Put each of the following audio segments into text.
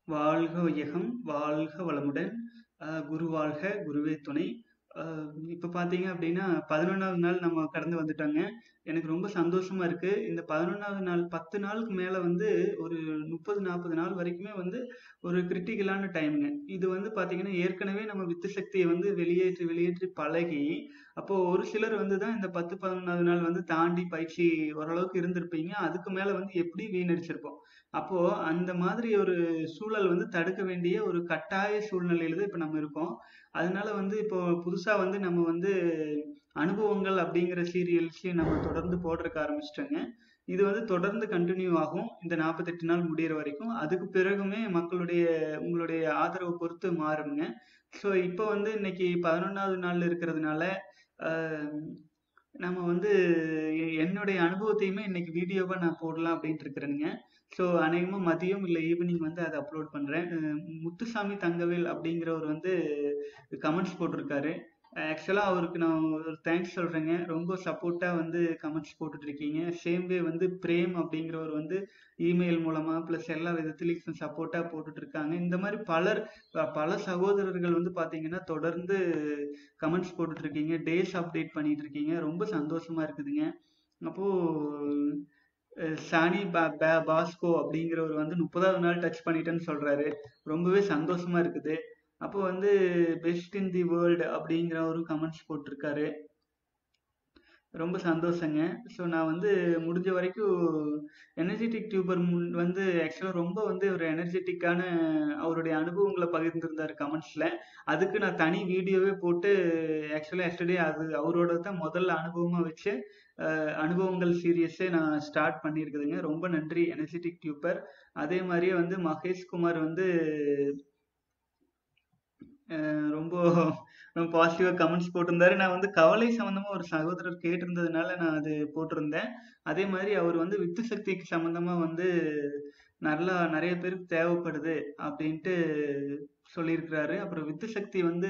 வாழ்க வையகம், வாழ்க வளமுடன். அ குரு வாழ்க, குருவே துணை. அ இப்ப பார்த்தீங்க அப்டின்னா, 11வது நாள் நம்ம கடந்து வந்துட்டோங்க. எனக்கு ரொம்ப சந்தோஷமா இருக்கு. இந்த 11வது நாள் 10 நாளுக்கு மேல வந்து ஒரு 30, 40 நாள் வரைக்குமே வந்து ஒரு கிரிட்டிக்கலான டைம்ங்க. இது வந்து பார்த்தீங்கன்னா, ஏற்கனவே நம்ம வித்து சக்திய வந்து வெளியேற்றி, வெளியேற்றி பழகி, அப்போ ஒரு சிலர் வந்து தான் இந்த 10, 11வது நாள் வந்து தாண்டி பயிற்சி ஓரளவுக்கு இருந்திருப்பீங்க. அதுக்கு மேல வந்து எப்டியும் வீணடிச்சிருப்போம். அப்போ அந்த மாதிரி ஒரு சூழல் வந்து தடுக்க வேண்டிய ஒரு கட்டாய சூழ்நிலையில தான் இப்ப நம்ம இருக்கோம். அதனால வந்து இப்போ புதுசா வந்து நம்ம வந்து அனுபவங்கள் அப்டிங்கிற சீரியல்ஸ் நம்ம தொடர்ந்து போடுறதுக்கு ஆரம்பிச்சுட்டோங்க. இது வந்து தொடர்ந்து கன்டின்யூ ஆகும். இந்த 48 நாள் முடியிற வரைக்கும். அதுக்கு பிறகுமே மக்களுடைய உங்களுடைய ஆதரவ பொறுத்து மாறுங்க. ஸோ இப்ப வந்து இன்னைக்கு 11வது நாள்ல இருக்கிறதுனால, அ நம்ம வந்து எ என்னுடைய அனுபவத்தையுமே இன்னைக்கு வீடியோவா நான் போடலாம் அப்டின்ட்டு இருக்கிறேனுங்க. ஸோ அநேகமா மதியம் இல்ல ஈவினிங் வந்து அத அப்லோட் பண்றேன். அ முத்துசாமி தங்கவேல் அப்டிங்கிறவரு வந்து கமெண்ட்ஸ் போட்டிருக்காரு. ஆக்சுவலா அவருக்கு நான் ஒரு தேங்க்ஸ் சொல்றேங்க. ரொம்ப சப்போர்ட்டா வந்து கமெண்ட்ஸ் போட்டுட்டு இருக்கீங்க. சேம் வே வந்து பிரேம் அப்டிங்கிறவரு வந்து இமெயில் மூலமா பிளஸ் எல்லா விதத்திலயும் சப்போர்ட்டா போட்டுட்டு இருக்காங்க. இந்த மாரி பலர் அ பல சகோதரர்கள் வந்து பார்த்தீங்கன்னா, தொடர்ந்து கமெண்ட்ஸ் போட்டுட்டு இருக்கீங்க. டேஸ் அப்டேட் பண்ணிட்டு இருக்கீங்க. ரொம்ப சந்தோஷமா இருக்குதுங்க. அப்போ அ சானி பா பா பாஸ்கோ அப்டிங்கிறவரு வந்து 30வது நாள் டச் பண்ணிட்டேன்னு சொல்றாரு. ரொம்பவே சந்தோஷமா இருக்குது. அப்போ வந்து பெஸ்ட் இன் தி வேர்ல்ட் அப்டிங்கிறவரும் கமெண்ட்ஸ் போட்டிருக்காரு. ரொம்ப சந்தோஷங்க. ஸோ நான் வந்து முடிஞ்ச வரைக்கும் எனர்ஜிட்டிக் டியூபர் முன் வந்து ஆக்சுவலா ரொம்ப வந்து ஒரு எனர்ஜெட்டிக்கான அவருடைய அனுபவங்கள பகிர்ந்திருந்தாரு கமெண்ட்ஸ்ல. அதுக்கு நான் தனி வீடியோவே போட்டு ஆக்சுவலா எஸ்டர்டே அது அவரோடது தான் முதல் அனுபவமா வச்சு, அ அனுபவங்கள் சீரிஸே நான் ஸ்டார்ட் பண்ணியிருக்குதுங்க. ரொம்ப நன்றி எனர்ஜிட்டிக் டியூபர். அதே மாரியே வந்து மகேஷ் குமார் வந்து அ ரொம்ப ரொம்ப பாசிட்டிவா கமெண்ட்ஸ் போட்டிருந்தாரு. நான் வந்து கவலை சம்மந்தமா ஒரு சகோதரர் கேட்டிருந்ததுனால நான் அது போட்டிருந்தேன். அதே மாரி அவரு வந்து வித்து சக்திக்கு சம்மந்தமா வந்து நல்லா நெறைய பேருக்கு தேவைப்படுது அப்டின்ட்டு சொல்லியிருக்கிறாரு. அப்புறம் வித்து சக்தி வந்து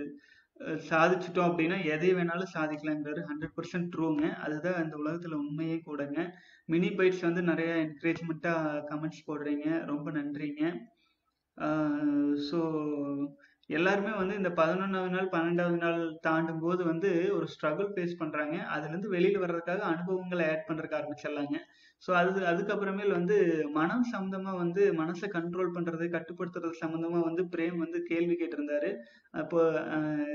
அ சாதிச்சுட்டோம் அப்டின்னா, எதை வேணாலும் சாதிக்கலாங்கிறாரு. 100% ட்ரூங்க. அதுதான் இந்த உலகத்துல உண்மையே கூடங்க. மினி பைட்ஸ் வந்து நெறைய என்கரேஜ்மென்ட்டா கமெண்ட்ஸ் போடுறீங்க. ரொம்ப நன்றிங்க. ஆ ஸோ எல்லாருமே வந்து இந்த 11வது நாள், 12வது நாள் தாண்டும்போது வந்து ஒரு ஸ்ட்ரகிள் ஃபேஸ் பண்றாங்க. அதுலருந்து வெளில வர்றதுக்காக அனுபவங்கள ஆட் பண்றதுக்கு ஆரம்பிச்சிடலாங்க. ஸோ அது அதுக்கப்புறமேல் வந்து மனம் சம்மந்தமா வந்து மனச கண்ட்ரோல் பண்றது, கட்டுப்படுத்துறது சம்மந்தமா வந்து பிரேம் வந்து கேள்வி கேட்டிருந்தாரு. அப்போ அ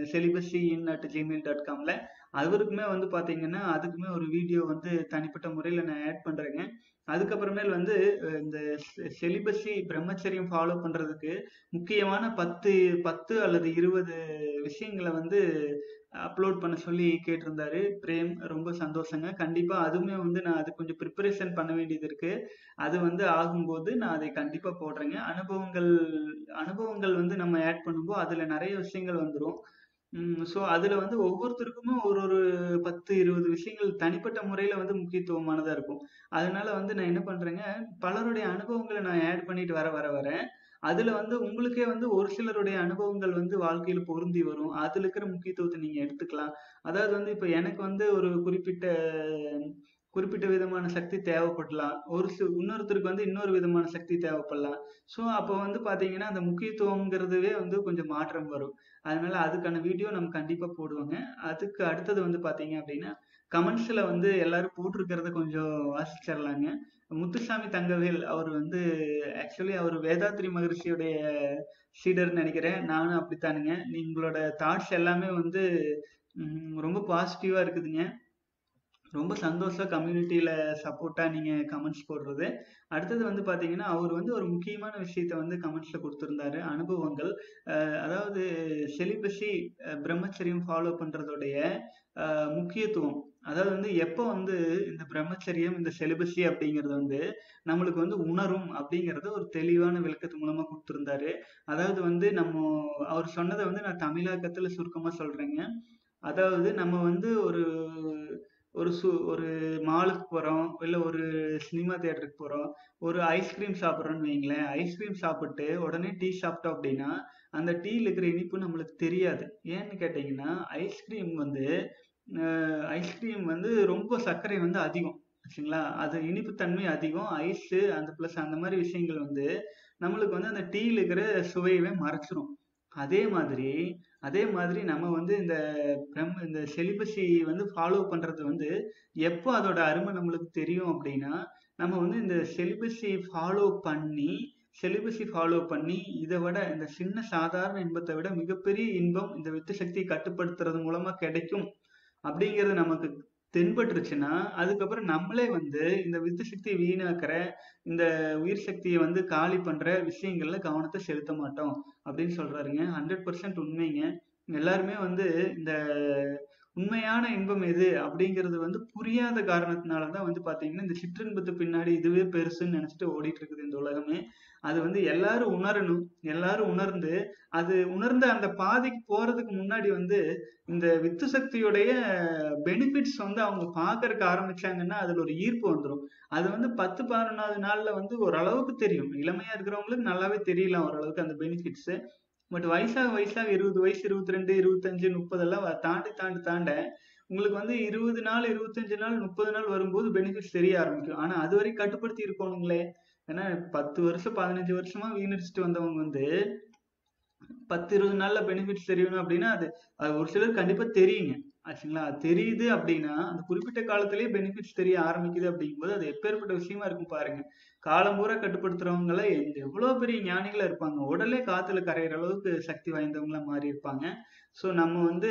celibacy@gmail.comல. அவருக்குமே வந்து பார்த்தீங்கன்னா, அதுக்குமே ஒரு வீடியோ வந்து தனிப்பட்ட முறையில நான் ஆட் பண்றேங்க. அதுக்கப்புறமேல் வந்து இந்த செ செலிபஸி பிரம்மச்சரியம் ஃபாலோ பண்றதுக்கு முக்கியமான 10 10 அல்லது 20 விஷயங்கள வந்து அப்லோட் பண்ண சொல்லி கேட்டிருந்தாரு பிரேம். ரொம்ப சந்தோஷங்க. கண்டிப்பா அதுவுமே வந்து நான் அது கொஞ்சம் பிரிப்பரேஷன் பண்ண வேண்டியது இருக்கு. அது வந்து ஆகும்போது நான் அதை கண்டிப்பா போடுறேங்க. அனுபவங்கள் அனுபவங்கள் வந்து நம்ம ஆட் பண்ணும்போது அதுல நெறைய விஷயங்கள் வந்துரும். ம் ஸோ அதுல வந்து ஒவ்வொருத்தருக்குமே ஒரு ஒரு 10, 20 விஷயங்கள் தனிப்பட்ட முறையில வந்து முக்கியத்துவமானதா இருக்கும். அதனால வந்து நான் என்ன பண்றேங்க, பலருடைய அனுபவங்கள நான் ஆட் பண்ணிட்டு வர வர வர, அதுல வந்து உங்களுக்கே வந்து ஒரு சிலருடைய அனுபவங்கள் வந்து வாழ்க்கையில பொருந்தி வரும். அதுல இருக்கிற முக்கியத்துவத்த நீங்க எடுத்துக்கலாம். அதாவது வந்து இப்ப எனக்கு வந்து ஒரு குறிப்பிட்ட குறிப்பிட்ட விதமான சக்தி தேவைப்படலாம். ஒரு சி இன்னொருத்தருக்கு வந்து இன்னொரு விதமான சக்தி தேவைப்படலாம். ஸோ அப்போ வந்து பார்த்தீங்கன்னா, அந்த முக்கியத்துவம்ங்கிறதுவே வந்து கொஞ்சம் மாற்றம் வரும். அதனால அதுக்கான வீடியோ நம்ம கண்டிப்பா போடுவோங்க. அதுக்கு அடுத்தது வந்து பார்த்தீங்க அப்டின்னா, கமெண்ட்ஸ்ல வந்து எல்லாரும் போட்டிருக்கிறத கொஞ்சம் வாசிச்சிரலாங்க. முத்துசாமி தங்கவேல் அவரு வந்து ஆக்சுவலி அவரு வேதாத்ரி மகரிஷியுடைய சீடர்ன்னு நெனைக்கிறேன். நானும் அப்டித்தானுங்க. உங்களோட தாட்ஸ் எல்லாமே வந்து ம் ரொம்ப பாசிட்டிவா இருக்குதுங்க. ரொம்ப சந்தோஷம் கம்யூனிட்டில சப்போர்ட்டா நீங்க கமெண்ட்ஸ் போடுறது. அடுத்தது வந்து பார்த்தீங்கன்னா, அவரு வந்து ஒரு முக்கியமான விஷயத்த வந்து கமெண்ட்ஸ்ல குடுத்திருந்தாரு. அனுபவங்கள். அ அதாவது செலிபஸி அ பிரம்மச்சரியம் ஃபாலோ பண்றதுடைய அ முக்கியத்துவம். அதாவது வந்து எப்ப வந்து இந்த பிரம்மச்சரியம், இந்த செலிபஸி அப்டிங்கிறது வந்து நம்மளுக்கு வந்து உணரும் அப்டிங்கிறத ஒரு தெளிவான விளக்கத்து மூலமா குடுத்திருந்தாரு. அதாவது வந்து நம்மோ அவரு சொன்னத வந்து நான் தமிழாக்கத்துல சுருக்கமா சொல்றேங்க. அதாவது நம்ம வந்து ஒரு ஒரு சு ஒரு மாலுக்கு போறோம். இல்ல ஒரு சினிமா தியேட்டருக்கு போறோம். ஒரு ஐஸ்கிரீம் சாப்பிடுறோம்னு வைங்களேன். ஐஸ்கிரீம் சாப்பிட்டு உடனே டீ சாப்பிட்டோம் அப்டின்னா, அந்த டீல இருக்கிற இனிப்பு நம்மளுக்கு தெரியாது. ஏன்னு கேட்டீங்கன்னா, ஐஸ்கிரீம் வந்து அ ஐஸ்கிரீம் வந்து ரொம்ப சர்க்கரை வந்து அதிகம். ஆச்சுங்களா? அது இனிப்பு தன்மை அதிகம். ஐஸு அந்த பிளஸ் அந்த மாரி விஷயங்கள் வந்து நம்மளுக்கு வந்து அந்த டீயில் இருக்கிற சுவையவே மறைச்சிரும் அதே மாதிரி அதே மாதிரி நம்ம வந்து இந்த பிரம் இந்த செலிபஸி வந்து ஃபாலோ பண்றது வந்து எப்போ அதோட அருமை நம்மளுக்கு தெரியும் அப்படின்னா நம்ம வந்து இந்த செலிபஸி ஃபாலோ பண்ணி செலிபஸி ஃபாலோ பண்ணி இதை விட இந்த சின்ன சாதாரண இன்பத்தை விட மிகப்பெரிய இன்பம் இந்த வித்து சக்தியை கட்டுப்படுத்துறது மூலமா கிடைக்கும் அப்படிங்கிறது நமக்கு தென்பட்டுருச்சுன்னா அதுக்கப்புறம் நம்மளே வந்து இந்த வித்து சக்தியை வீணாக்குற இந்த உயிர் சக்தியை வந்து காலி பண்ற விஷயங்கள்ல கவனத்தை செலுத்த மாட்டோம் அப்படின்னு சொல்றாருங்க ஹண்ட்ரட் பர்சன்ட் உண்மைங்க எல்லாருமே வந்து இந்த உண்மையான இன்பம் எது அப்படிங்கிறது வந்து புரியாத காரணத்தினாலதான் வந்து பாத்தீங்கன்னா இந்த சிற்றின்பத்து பின்னாடி இதுவே பெருசுன்னு நினைச்சிட்டு ஓடிட்டு இருக்குது இந்த உலகமே அது வந்து எல்லாரும் உணரணும் எல்லாரும் உணர்ந்து அது உணர்ந்த அந்த பாதைக்கு போறதுக்கு முன்னாடி வந்து இந்த வித்து சக்தியுடைய பெனிஃபிட்ஸ் வந்து அவங்க பாக்குறதுக்கு ஆரம்பிச்சாங்கன்னா அதுல ஒரு ஈர்ப்பு வந்துடும் அது வந்து பத்து பதினொன்னாவது நாள்ல வந்து ஓரளவுக்கு தெரியும் இளமையா இருக்கிறவங்களுக்கு நல்லாவே தெரியலாம் ஓரளவுக்கு அந்த பெனிஃபிட்ஸ் பட் வயசாக வயசாக இருபது வயசு இருபத்தி ரெண்டு இருபத்தஞ்சு முப்பதெல்லாம் தாண்டி தாண்டி தாண்ட உங்களுக்கு வந்து இருபது நாள் இருபத்தஞ்சு நாள் முப்பது நாள் வரும்போது பெனிஃபிட்ஸ் தெரிய ஆரம்பிக்கும் ஆனா அது வரைக்கும் கட்டுப்படுத்தி இருக்கணுங்களே ஏன்னா பத்து வருஷம் பதினஞ்சு வருஷமா வீணடிச்சுட்டு வந்தவங்க வந்து பத்து இருபது நாள்ல பெனிஃபிட்ஸ் தெரியணும் அப்படின்னா அது அது ஒரு சிலர் கண்டிப்பா தெரியுங்க ஆச்சுங்களா அது தெரியுது அப்படின்னா அந்த குறிப்பிட்ட காலத்திலேயே பெனிஃபிட்ஸ் தெரிய ஆரம்பிக்குது அப்படிங்கும்போது அது எப்பேற்பட்ட விஷயமா இருக்கும் பாருங்க காலம் பூரா கட்டுப்படுத்துறவங்கள எவ்வளவு பெரிய ஞானிகளா இருப்பாங்க உடலே காத்துல கரையிற அளவுக்கு சக்தி வாய்ந்தவங்களா மாறி இருப்பாங்க ஸோ நம்ம வந்து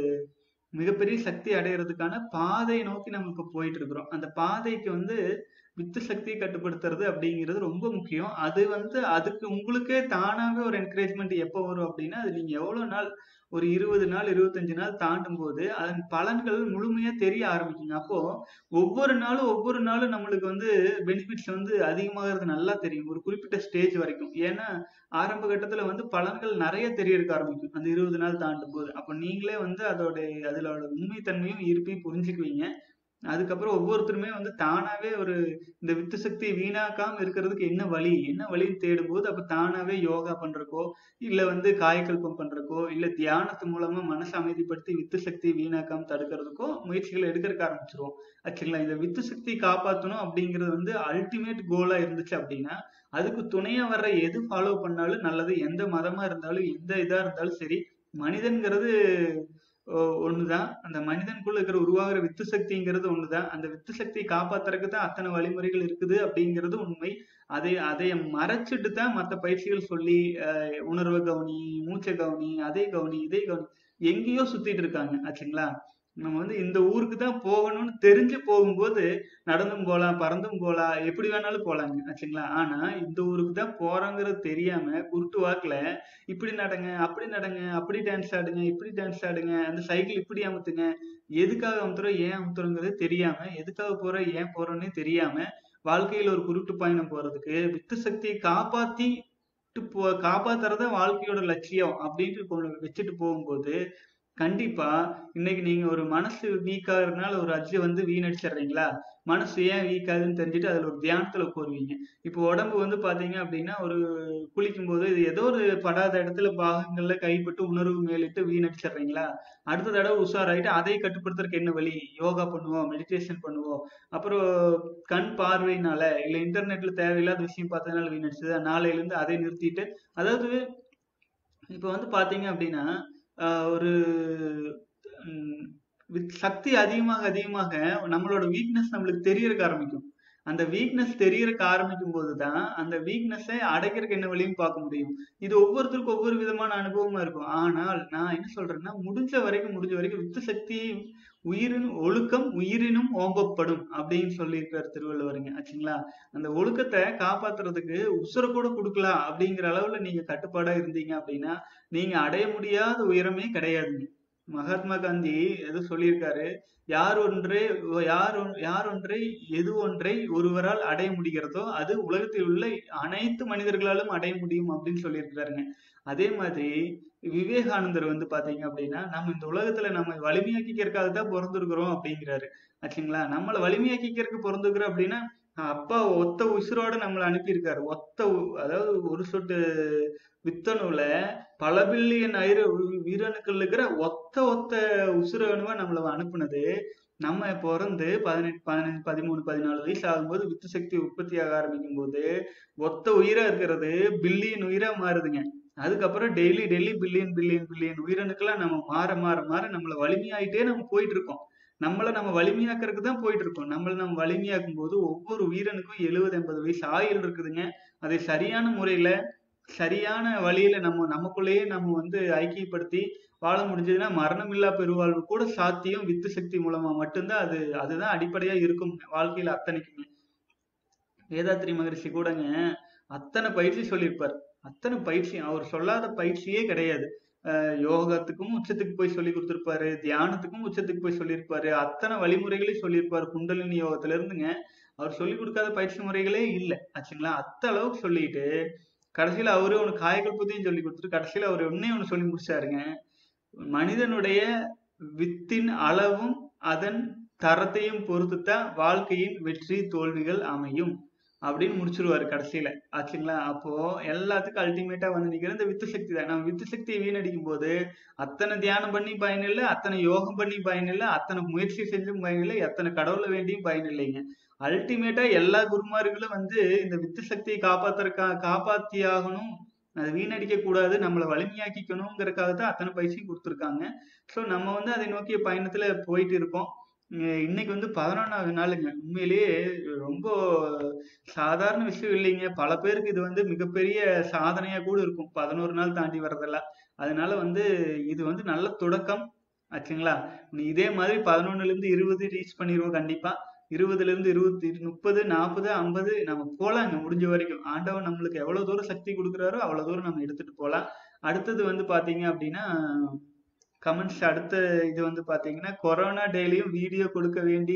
மிகப்பெரிய சக்தி அடையிறதுக்கான பாதையை நோக்கி நம்ம இப்ப போயிட்டு இருக்கிறோம் அந்த பாதைக்கு வந்து வித்து சக்தியை கட்டுப்படுத்துறது அப்படிங்கிறது ரொம்ப முக்கியம் அது வந்து அதுக்கு உங்களுக்கே தானாவே ஒரு என்கரேஜ்மெண்ட் எப்போ வரும் அப்படின்னா அது நீங்க எவ்வளவு நாள் ஒரு இருபது நாள் இருபத்தஞ்சு நாள் தாண்டும் போது அதன் பலன்கள் முழுமையா தெரிய ஆரம்பிக்குங்க அப்போ ஒவ்வொரு நாளும் ஒவ்வொரு நாளும் நம்மளுக்கு வந்து பெனிஃபிட்ஸ் வந்து அதிகமாகிறது நல்லா தெரியும் ஒரு குறிப்பிட்ட ஸ்டேஜ் வரைக்கும் ஏன்னா ஆரம்ப கட்டத்துல வந்து பலன்கள் நிறைய தெரியறதுக்கு ஆரம்பிக்கும் அந்த இருபது நாள் தாண்டும் போது அப்ப நீங்களே வந்து அதோட அதோட உண்மைத்தன்மையும் இருப்பையும் புரிஞ்சுக்குவீங்க அதுக்கப்புறம் ஒவ்வொருத்தருமே வந்து தானாவே ஒரு இந்த வித்து சக்தி வீணாக்காம இருக்கிறதுக்கு என்ன வழி என்ன வழின்னு தேடும் போது அப்ப தானாவே யோகா பண்றக்கோ இல்ல வந்து காயக்கல்பம் பண்றக்கோ இல்ல தியானத்து மூலமா மனசை அமைதிப்படுத்தி வித்து சக்தி வீணாக்காம தடுக்கிறதுக்கோ முயற்சிகளை எடுக்கிறக்க ஆரம்பிச்சிருவோம் ஆச்சுங்களா இந்த வித்து சக்தி காப்பாற்றணும் அப்படிங்கிறது வந்து அல்டிமேட் கோலா இருந்துச்சு அப்படின்னா அதுக்கு துணையா வர்ற எது ஃபாலோ பண்ணாலும் நல்லது எந்த மதமா இருந்தாலும் எந்த இதா இருந்தாலும் சரி மனிதன்கிறது ஒண்ணுதான் அந்த மனிதனுக்குள்ள இருக்கிற உருவாகிற வித்து சக்திங்கிறது ஒண்ணுதான் அந்த வித்து சக்தியை காப்பாத்துறதுக்கு தான் அத்தனை வழிமுறைகள் இருக்குது அப்படிங்கிறது உண்மை அதை அதை மறைச்சிட்டு தான் மற்ற பயிற்சிகள் சொல்லி உணர்வு கவனி மூச்சை கவனி அதை கவனி இதை கவனி எங்கேயோ சுத்திட்டு இருக்காங்க ஆச்சுங்களா நம்ம வந்து இந்த ஊருக்கு தான் போகணும்னு தெரிஞ்சு போகும்போது நடந்தும் போகலாம் பறந்தும் போகலாம் எப்படி வேணாலும் போலாங்க ஆச்சுங்களா ஆனா இந்த ஊருக்கு தான் போறோங்கிறது தெரியாம குருட்டு வாக்குல இப்படி நடங்க அப்படி நடங்க அப்படி டான்ஸ் ஆடுங்க இப்படி டான்ஸ் ஆடுங்க அந்த சைக்கிள் இப்படி அமுத்துங்க எதுக்காக அமுத்துறோம் ஏன் அமுத்துறோங்கிறது தெரியாம எதுக்காக போறோம் ஏன் போறோம்னே தெரியாம வாழ்க்கையில ஒரு குருட்டு பயணம் போறதுக்கு வித்து சக்தியை காப்பாத்தி போ காப்பாத்துறத வாழ்க்கையோட லட்சியம் அப்படின்ட்டு வச்சுட்டு போகும்போது கண்டிப்பா இன்னைக்கு நீங்க ஒரு மனசு வீக் ஆகுறதுனால ஒரு அஜ்ஜை வந்து வீணடிச்சிடுறீங்களா மனசு ஏன் வீக் ஆகுதுன்னு தெரிஞ்சுட்டு அதுல ஒரு தியானத்துல போடுவீங்க இப்போ உடம்பு வந்து பாத்தீங்க அப்படின்னா ஒரு குளிக்கும் போது இது ஏதோ ஒரு படாத இடத்துல பாகங்கள்ல கைப்பட்டு உணர்வு மேலிட்டு வீணடிச்சிடுறீங்களா அடுத்த தடவை உஷாராயிட்டு அதை கட்டுப்படுத்துறதுக்கு என்ன வழி யோகா பண்ணுவோம் மெடிடேஷன் பண்ணுவோம் அப்புறம் கண் பார்வையினால இல்ல இன்டர்நெட்ல தேவையில்லாத விஷயம் பார்த்ததுனால வீணடிச்சது நாளையில இருந்து அதை நிறுத்திட்டு அதாவது இப்ப வந்து பாத்தீங்க அப்படின்னா ஒரு சக்தி அதிகமாக அதிகமாக நம்மளோட வீக்னஸ் நம்மளுக்கு தெரியறதுக்கு ஆரம்பிக்கும் அந்த வீக்னஸ் தெரியறதுக்கு ஆரம்பிக்கும் போதுதான் அந்த வீக்னஸை அடைக்கிறதுக்கு என்ன வழியும் பார்க்க முடியும் இது ஒவ்வொருத்தருக்கும் ஒவ்வொரு விதமான அனுபவமா இருக்கும் ஆனால் நான் என்ன சொல்றேன்னா முடிஞ்ச வரைக்கும் முடிஞ்ச வரைக்கும் வித்து சக்தி உயிரின் ஒழுக்கம் உயிரினும் ஓம்பப்படும் அப்படின்னு சொல்லியிருக்காரு திருவள்ளுவருங்க ஆச்சுங்களா அந்த ஒழுக்கத்தை காப்பாத்துறதுக்கு உசுர கூட கொடுக்கலாம் அப்படிங்கிற அளவுல நீங்க கட்டுப்பாடா இருந்தீங்க அப்படின்னா நீங்க அடைய முடியாத உயரமே கிடையாதுங்க மகாத்மா காந்தி எது சொல்லியிருக்காரு யார் ஒன்றே யார் யார் ஒன்றை எது ஒன்றை ஒருவரால் அடைய முடிகிறதோ அது உலகத்தில் உள்ள அனைத்து மனிதர்களாலும் அடைய முடியும் அப்படின்னு சொல்லியிருக்கிறாருங்க அதே மாதிரி விவேகானந்தர் வந்து பாத்தீங்க அப்படின்னா நம்ம இந்த உலகத்துல நம்ம வலிமையாக்கிக்கிறதுக்காக தான் பிறந்திருக்கிறோம் அப்படிங்கிறாரு ஆச்சுங்களா நம்மளை வலிமையாக்கிக்கிறதுக்கு பிறந்திருக்கிறோம் அப்படின்னா அப்பா ஒத்த உசுரோட நம்மளை அனுப்பியிருக்காரு ஒத்த அதாவது ஒரு சொட்டு வித்தணுல பல பில்லியன் ஐர வீரணுக்கள் இருக்கிற ஒத்த ஒத்த உசுரணுவா நம்மள அனுப்புனது நம்ம பிறந்து பதினெட்டு பதினஞ்சு பதிமூணு பதினாலு வயசு ஆகும்போது வித்து சக்தி உற்பத்தி ஆக ஆரம்பிக்கும் போது ஒத்த உயிரா இருக்கிறது பில்லியன் உயிரா மாறுதுங்க அதுக்கப்புறம் daily daily billion billion billion உயிரணுக்கெல்லாம் நம்ம மாற மாற மாற நம்மள வலிமையாயிட்டே நம்ம போயிட்டு இருக்கோம் நம்மள நம்ம வலிமையாக்குறதுக்கு தான் போயிட்டு இருக்கோம் நம்மள நம்ம வலிமையாக்கும் போது ஒவ்வொரு உயிரணுக்கும் எழுபது எண்பது வயசு ஆயுள் இருக்குதுங்க அதை சரியான முறையில சரியான வழியில நம்ம நமக்குள்ளேயே நம்ம வந்து ஐக்கியப்படுத்தி வாழ முடிஞ்சதுன்னா மரணம் இல்லா பெருவாழ்வு கூட சாத்தியம் வித்து சக்தி மூலமா மட்டும்தான் அது அதுதான் அடிப்படையா இருக்கும் வாழ்க்கையில அத்தனைக்குமே வேதாத்ரி மகரிஷி கூடங்க அத்தனை பயிற்சி சொல்லியிருப்பார் அத்தனை பயிற்சி அவர் சொல்லாத பயிற்சியே கிடையாது அஹ் யோகத்துக்கும் உச்சத்துக்கு போய் சொல்லி கொடுத்திருப்பாரு தியானத்துக்கும் உச்சத்துக்கு போய் சொல்லியிருப்பாரு அத்தனை வழிமுறைகளையும் சொல்லியிருப்பாரு குண்டலினி யோகத்துல இருந்துங்க அவர் சொல்லி கொடுக்காத பயிற்சி முறைகளே இல்லை ஆச்சுங்களா அத்த அளவுக்கு சொல்லிட்டு கடைசியில அவரு உனக்கு காயகல்பத்தையும் சொல்லி கொடுத்துட்டு கடைசியில அவர் ஒன்னே ஒண்ணு சொல்லி முடிச்சாருங்க மனிதனுடைய வித்தின் அளவும் அதன் தரத்தையும் பொறுத்துத்தான் வாழ்க்கையின் வெற்றி தோல்விகள் அமையும் அப்படின்னு முடிச்சிருவாரு கடைசியில ஆச்சுங்களா அப்போ எல்லாத்துக்கும் அல்டிமேட்டா வந்து நிக்கிற இந்த வித்து சக்தி தான் நம்ம வித்து சக்தியை வீணடிக்கும் போது அத்தனை தியானம் பண்ணி பயன் இல்லை அத்தனை யோகம் பண்ணி பயன் இல்லை அத்தனை முயற்சி செஞ்சும் பயன் இல்லை எத்தனை கடவுளை வேண்டியும் பயன் இல்லைங்க அல்டிமேட்டா எல்லா குருமார்களும் வந்து இந்த வித்து சக்தியை காப்பாத்துறக்கா காப்பாத்தி ஆகணும் அதை வீணடிக்க கூடாது நம்மளை வலிமையாக்கிக்கணுங்கிறதுக்காக தான் அத்தனை பயிற்சியும் கொடுத்துருக்காங்க ஸோ நம்ம வந்து அதை நோக்கிய பயணத்துல போயிட்டு இருக்கோம் இங்க இன்னைக்கு வந்து பதினொன்றாவது நாளுங்க உண்மையிலேயே ரொம்ப சாதாரண விஷயம் இல்லைங்க பல பேருக்கு இது வந்து மிகப்பெரிய சாதனையா கூட இருக்கும் பதினோரு நாள் தாண்டி வர்றதெல்லாம் அதனால வந்து இது வந்து நல்ல தொடக்கம் ஆச்சுங்களா நீ இதே மாதிரி பதினொன்னுல இருந்து இருபது ரீச் பண்ணிடுவோம் கண்டிப்பா இருபதுல இருந்து இருபத்தி முப்பது நாற்பது ஐம்பது நம்ம போலாங்க முடிஞ்ச வரைக்கும் ஆண்டவன் நம்மளுக்கு எவ்வளவு தூரம் சக்தி கொடுக்குறாரோ அவ்வளவு தூரம் நம்ம எடுத்துட்டு போலாம் அடுத்தது வந்து பாத்தீங்க அப்படின்னா கமெண்ட்ஸ் அடுத்த இது வந்து பாத்தீங்கன்னா கொரோனா டெய்லியும் வீடியோ கொடுக்க வேண்டி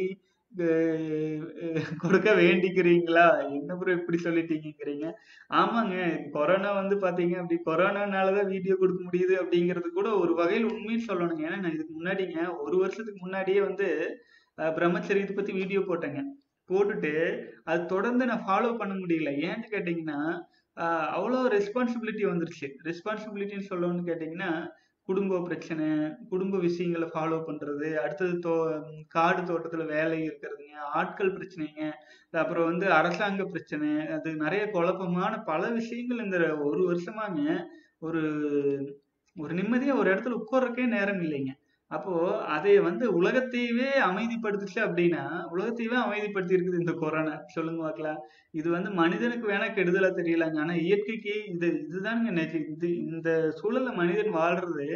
அஹ் கொடுக்க வேண்டிக்கிறீங்களா என்ன ப்ரோ இப்படி சொல்லிட்டீங்கிறீங்க ஆமாங்க கொரோனா வந்து பாத்தீங்க அப்படி கொரோனானாலதான் வீடியோ கொடுக்க முடியுது அப்படிங்கிறது கூட ஒரு வகையில் உண்மையை சொல்லணுங்க ஏன்னா நான் இதுக்கு முன்னாடிங்க ஒரு வருஷத்துக்கு முன்னாடியே வந்து அஹ் பிரம்மச்சரியத்தை பத்தி வீடியோ போட்டேங்க போட்டுட்டு அது தொடர்ந்து நான் ஃபாலோ பண்ண முடியல ஏன்னு கேட்டீங்கன்னா ஆஹ் அவ்வளோ ரெஸ்பான்சிபிலிட்டி வந்துருச்சு ரெஸ்பான்சிபிலிட்டின்னு சொல்லணும்னு கேட்டீங்கன்னா குடும்ப பிரச்சனை குடும்ப விஷயங்களை ஃபாலோ பண்றது அடுத்தது தோ காடு தோட்டத்துல வேலை இருக்கிறதுங்க ஆட்கள் பிரச்சனைங்க அப்புறம் வந்து அரசாங்க பிரச்சனை அது நிறைய குழப்பமான பல விஷயங்கள் இந்த ஒரு வருஷமாங்க ஒரு ஒரு நிம்மதியா ஒரு இடத்துல உட்கார்றக்கே நேரம் இல்லைங்க அப்போ அதை வந்து உலகத்தையவே அமைதிப்படுத்துச்சு அப்படின்னா உலகத்தையவே அமைதிப்படுத்தி இருக்குது இந்த கொரோனா சொல்லுங்க பார்க்கலாம் இது வந்து மனிதனுக்கு வேணா கெடுதலா தெரியலங்க ஆனா இயற்கைக்கு இது இதுதானுங்க நிஜம் இது இந்த சூழல்ல மனிதன் வாழ்றது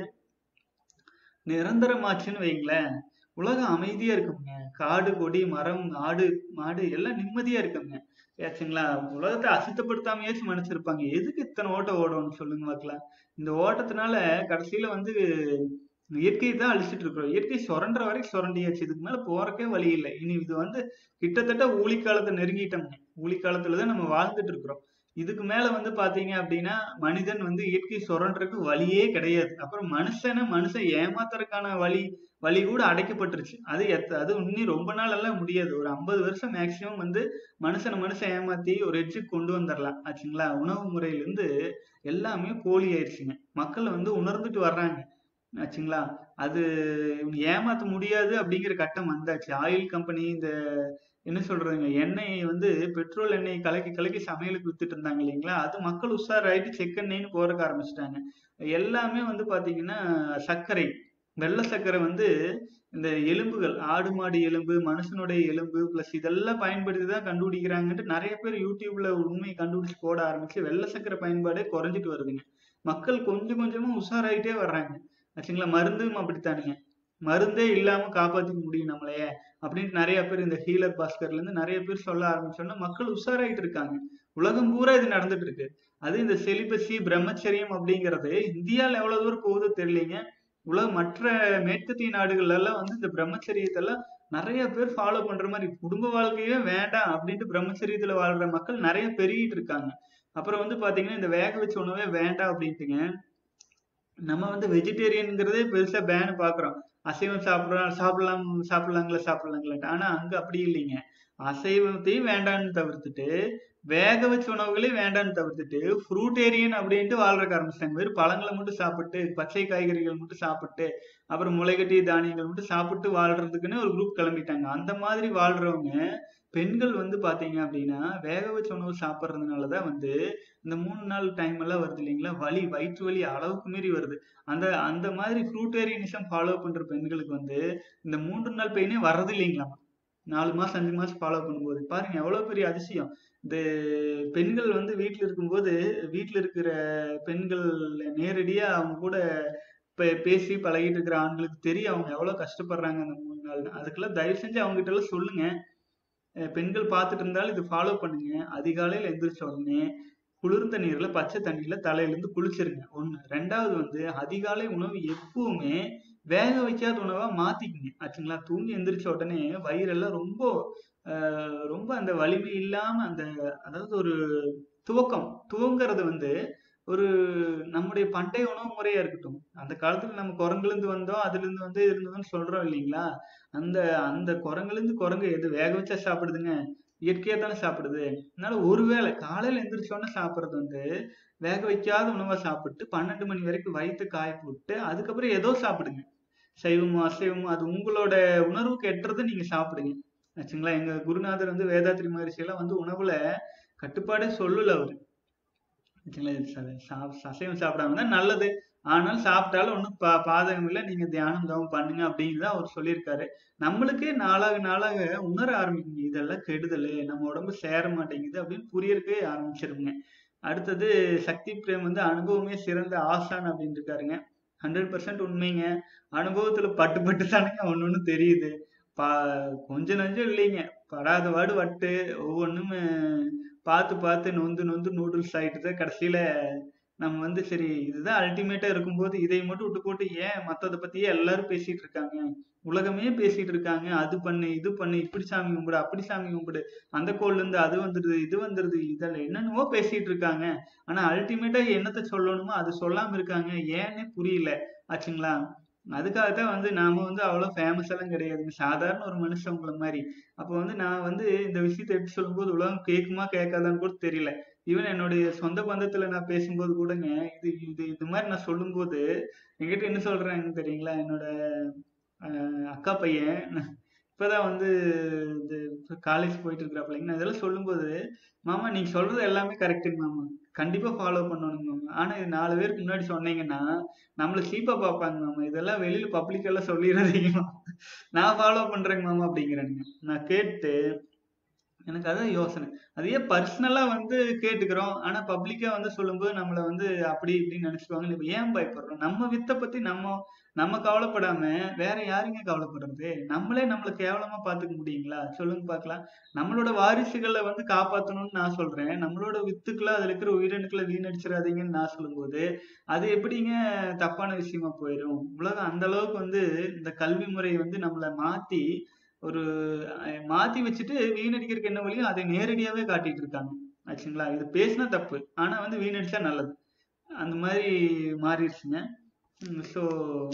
நிரந்தரமாச்சுன்னு வைங்களேன் உலகம் அமைதியா இருக்குங்க காடு கொடி மரம் ஆடு மாடு எல்லாம் நிம்மதியா இருக்குங்க ஏச்சுங்களா உலகத்தை அசுத்தப்படுத்தாமையாச்சும் மனுச்சிருப்பாங்க எதுக்கு இத்தனை ஓட்டம் ஓடணும்னு சொல்லுங்க பார்க்கலாம் இந்த ஓட்டத்தினால கடைசியில வந்து இயற்கையை தான் அழிச்சிட்டு இருக்கிறோம் இயற்கை சுரண்டுற வரைக்கும் சுரண்டியாச்சு இதுக்கு மேல போறக்கே வழி இல்லை இனி இது வந்து கிட்டத்தட்ட ஊழிக்காலத்தை நெருங்கிட்டோம்ங்க ஊழிக்காலத்துல தான் நம்ம வாழ்ந்துட்டு இருக்கிறோம் இதுக்கு மேல வந்து பாத்தீங்க அப்படின்னா மனிதன் வந்து இயற்கை சுரண்டுறதுக்கு வழியே கிடையாது அப்புறம் மனுஷனை மனுஷன் ஏமாத்துறதுக்கான வழி வழி கூட அடைக்கப்பட்டுருச்சு அது எத்த அது இன்னும் ரொம்ப நாள் எல்லாம் முடியாது ஒரு ஐம்பது வருஷம் மேக்சிமம் வந்து மனுஷனை மனுஷன் ஏமாத்தி ஒரு எட்ஜுக்கு கொண்டு வந்துடலாம் ஆச்சுங்களா உணவு முறையில இருந்து எல்லாமே போலி ஆயிடுச்சுங்க மக்கள் வந்து உணர்ந்துட்டு வர்றாங்க ஆச்சுங்களா அது ஏமாத்த முடியாது அப்படிங்கிற கட்டம் வந்தாச்சு ஆயில் கம்பெனி இந்த என்ன சொல்றதுங்க எண்ணெய் வந்து பெட்ரோல் எண்ணெய் கலக்கி கலக்கி சமையலுக்கு வித்துட்டு இருந்தாங்க இல்லைங்களா அது மக்கள் உஷாராயிட்டு செக்கெண்ணெய்னு போறக்க ஆரம்பிச்சிட்டாங்க எல்லாமே வந்து பாத்தீங்கன்னா சர்க்கரை வெள்ளை சர்க்கரை வந்து இந்த எலும்புகள் ஆடு மாடு எலும்பு மனுஷனுடைய எலும்பு பிளஸ் இதெல்லாம் பயன்படுத்தி தான் கண்டுபிடிக்கிறாங்கன்ட்டு நிறைய பேர் யூடியூப்ல உண்மை கண்டுபிடிச்சு போட ஆரம்பிச்சு வெள்ளை சர்க்கரை பயன்பாடே குறைஞ்சிட்டு வருதுங்க மக்கள் கொஞ்சம் கொஞ்சமா உஷாராயிட்டே வர்றாங்க ஆச்சுங்களா மருந்தும் அப்படித்தானுங்க மருந்தே இல்லாம காப்பாத்திக்க முடியும் நம்மளைய அப்படின்ட்டு நிறைய பேர் இந்த ஹீலர் பாஸ்கர்ல இருந்து நிறைய பேர் சொல்ல ஆரம்பிச்சோன்னா மக்கள் உஷாராயிட்டு இருக்காங்க உலகம் பூரா இது நடந்துட்டு இருக்கு அது இந்த செலிபசி பிரம்மச்சரியம் அப்படிங்கிறது இந்தியால எவ்வளவு தூரம் போகுதோ தெரியலீங்க உலக மற்ற மேற்கத்திய நாடுகள்ல எல்லாம் வந்து இந்த பிரம்மச்சரியத்தை எல்லாம் நிறைய பேர் ஃபாலோ பண்ற மாதிரி குடும்ப வாழ்க்கையே வேண்டாம் அப்படின்ட்டு பிரம்மச்சரியத்துல வாழ்ற மக்கள் நிறைய பெருகிட்டு இருக்காங்க அப்புறம் வந்து பாத்தீங்கன்னா இந்த வேக வச்ச உணவே வேண்டாம் அப்படின்ட்டுங்க நம்ம வந்து வெஜிடேரியன்ங்கிறதே பெருசா பேன் பாக்குறோம் அசைவம் சாப்பிடலாம் சாப்பிடலாம் சாப்பிடலாங்களா சாப்பிடலாங்களா ஆனா அங்க அப்படி இல்லைங்க அசைவத்தையும் வேண்டான்னு தவிர்த்துட்டு வேக வச்ச உணவுகளையும் வேண்டான்னு தவிர்த்துட்டு ஃப்ரூட்டேரியன் அப்படின்ட்டு வாழ்றக்க ஆரம்பிச்சிட்டாங்க வெறும் பழங்களை மட்டும் சாப்பிட்டு பச்சை காய்கறிகள் மட்டும் சாப்பிட்டு அப்புறம் முளைகட்டிய தானியங்கள் மட்டும் சாப்பிட்டு வாழ்றதுக்குன்னு ஒரு குரூப் கிளம்பிட்டாங்க அந்த மாதிரி வாழ்றவங்க பெண்கள் வந்து பாத்தீங்க அப்படின்னா வேக வச்ச உணவு சாப்பிட்றதுனாலதான் வந்து இந்த மூணு நாள் டைம் எல்லாம் வருது இல்லைங்களா வலி வயிற்று வலி அளவுக்கு மீறி வருது அந்த அந்த மாதிரி ஃப்ரூட்டேரியனிசம் ஃபாலோ பண்ற பெண்களுக்கு வந்து இந்த மூன்று நாள் பெயினே வர்றது இல்லைங்களாமா நாலு மாசம் அஞ்சு மாசம் ஃபாலோ பண்ணும்போது பாருங்க எவ்வளவு பெரிய அதிசயம் இந்த பெண்கள் வந்து வீட்டுல இருக்கும்போது வீட்டுல இருக்கிற பெண்கள் நேரடியா அவங்க கூட பே- பேசி பழகிட்டு இருக்கிற ஆண்களுக்கு தெரியும் அவங்க எவ்வளவு கஷ்டப்படுறாங்க அந்த மூணு நாள் அதுக்கெல்லாம் தயவு செஞ்சு அவங்க கிட்ட எல்லாம் சொல்லுங்க அஹ் பெண்கள் பார்த்துட்டு இருந்தாலும் இது ஃபாலோ பண்ணுங்க அதிகாலையில எந்திரிச்ச உடனே குளிர்ந்த நீர்ல பச்சை தண்ணியில தலையில இருந்து குளிச்சிருங்க ஒண்ணு ரெண்டாவது வந்து அதிகாலை உணவு எப்பவுமே வேக வைக்காத உணவா மாத்திக்கங்க ஆச்சுங்களா தூங்கி எந்திரிச்ச உடனே வயிறெல்லாம் ரொம்ப ஆஹ் ரொம்ப அந்த வலிமை இல்லாம அந்த அதாவது ஒரு துவக்கம் துவங்கிறது வந்து ஒரு நம்முடைய பண்டைய உணவு முறையா இருக்கட்டும் அந்த காலத்துல நம்ம குரங்குல இருந்து வந்தோம் அதுல இருந்து வந்து இதுல இருந்தோம்னு சொல்றோம் இல்லைங்களா அந்த அந்த குரங்குல இருந்து குரங்கு எது வேக வச்சா சாப்பிடுதுங்க இயற்கையா தானே சாப்பிடுது அதனால ஒருவேளை காலையில எந்திரிச்ச உடனே சாப்பிடுறது வந்து வேக வைக்காத உணவா சாப்பிட்டு பன்னெண்டு மணி வரைக்கும் வயிற்று காய போட்டு அதுக்கப்புறம் ஏதோ சாப்பிடுங்க சைவமோ அசைவமோ அது உங்களோட உணர்வுக்கு எட்டுறதை நீங்க சாப்பிடுங்க ஆச்சுங்களா எங்க குருநாதர் வந்து வேதாத்ரி மகரிஷி எல்லாம் வந்து உணவுல கட்டுப்பாடே சொல்லல அவரு ஆச்சுங்களா இது ச- சா- அசைவம் சாப்பிடாம தான் நல்லது ஆனால் சாப்பிட்டாலும் ஒன்றும் பா பாதகம் இல்லை நீங்க தியானம் தவம் பண்ணுங்க அப்படிங்கிறத அவர் சொல்லியிருக்காரு நம்மளுக்கே நாளாக நாளாக உணர ஆரம்பிக்குங்க இதெல்லாம் கெடுதல் நம்ம உடம்பு சேர மாட்டேங்குது அப்படின்னு புரியறதுக்கே ஆரம்பிச்சிருங்க அடுத்தது சக்தி பிரேம் வந்து அனுபவமே சிறந்த ஆசான் அப்படின்னு இருக்காருங்க ஹண்ட்ரட் பர்சன்ட் உண்மைங்க அனுபவத்துல பட்டு பட்டு தானுங்க ஒண்ணு ஒண்ணு தெரியுது பா கொஞ்ச நஞ்சம் இல்லைங்க படாத வாடு வட்டு ஒவ்வொன்றும் பார்த்து பார்த்து நொந்து நொந்து நூடுல்ஸ் ஆயிட்டு தான் கடைசியில நம்ம வந்து சரி இதுதான் அல்டிமேட்டா இருக்கும்போது இதை மட்டும் விட்டு போட்டு ஏன் மத்தத பத்தியே எல்லாரும் பேசிட்டு இருக்காங்க உலகமே பேசிட்டு இருக்காங்க அது பண்ணு இது பண்ணு இப்படி சாமி கும்பிடு அப்படி சாமி கும்பிடு அந்த கோல்ல இருந்து அது வந்துடுது இது வந்துடுது இதெல்லாம் என்னென்னவோ பேசிட்டு இருக்காங்க ஆனா அல்டிமேட்டா என்னத்த சொல்லணுமோ அது சொல்லாம இருக்காங்க ஏன்னே புரியல ஆச்சுங்களா அதுக்காகத்தான் வந்து நாம வந்து அவ்வளவு ஃபேமஸ் எல்லாம் கிடையாதுங்க சாதாரண ஒரு மனுஷன் உங்களை மாதிரி அப்போ வந்து நான் வந்து இந்த விஷயத்தை எப்படி சொல்லும்போது உலகம் கேட்குமா கேட்காதான்னு கூட தெரியல ஈவன் என்னுடைய சொந்த பந்தத்துல நான் பேசும்போது கூடங்க இது இது இது மாதிரி நான் சொல்லும்போது என்கிட்ட என்ன சொல்றாங்க தெரியுங்களா என்னோட ஆஹ் அக்கா பையன் இப்பதான் வந்து இது காலேஜ் போயிட்டு இருக்கிறாப்லைங்க நான் இதெல்லாம் சொல்லும்போது மாமா நீங்க சொல்றது எல்லாமே கரெக்டுங்க மாமா கண்டிப்பா ஃபாலோ பண்ணணுங்க மாமா ஆனா இது நாலு பேருக்கு முன்னாடி சொன்னீங்கன்னா நம்மள சீப்பா பார்ப்பாங்க மாமா இதெல்லாம் வெளியில பப்ளிக் எல்லாம் சொல்லிடாதீங்க மாமா நான் ஃபாலோ பண்றேங்க மாமா அப்படிங்கிறானுங்க நான் கேட்டு எனக்கு அதான் யோசனை அது ஏன் பர்சனலா வந்து கேட்டுக்கிறோம் ஆனா பப்ளிக்கா வந்து சொல்லும்போது நம்மள வந்து அப்படி இப்படின்னு நினைச்சுக்குவாங்க இப்ப ஏன் பயப்படுறோம் நம்ம வித்த பத்தி நம்ம நம்ம கவலைப்படாம வேற யாருங்க கவலைப்படுறது நம்மளே நம்மள கேவலமா பாத்துக்க முடியுங்களா சொல்லுங்க பார்க்கலாம் நம்மளோட வாரிசுகளை வந்து காப்பாத்தணும்னு நான் சொல்றேன் நம்மளோட வித்துக்களை அதுல இருக்கிற உயிரணுக்களை வீணடிச்சிடாதீங்கன்னு நான் சொல்லும்போது அது எப்படிங்க தப்பான விஷயமா போயிடும் உலகம் அந்த அளவுக்கு வந்து இந்த கல்வி முறை வந்து நம்மள மாத்தி ஒரு அஹ், மாத்தி வச்சுட்டு வீணடிக்கிறதுக்கு என்ன வழியோ அதை நேரடியாவே காட்டிட்டு இருக்காங்க ஆச்சுங்களா இது பேசினா தப்பு ஆனா வந்து வீணடிச்சா நல்லது அந்த மாதிரி மாறிடுச்சுங்க ஸோ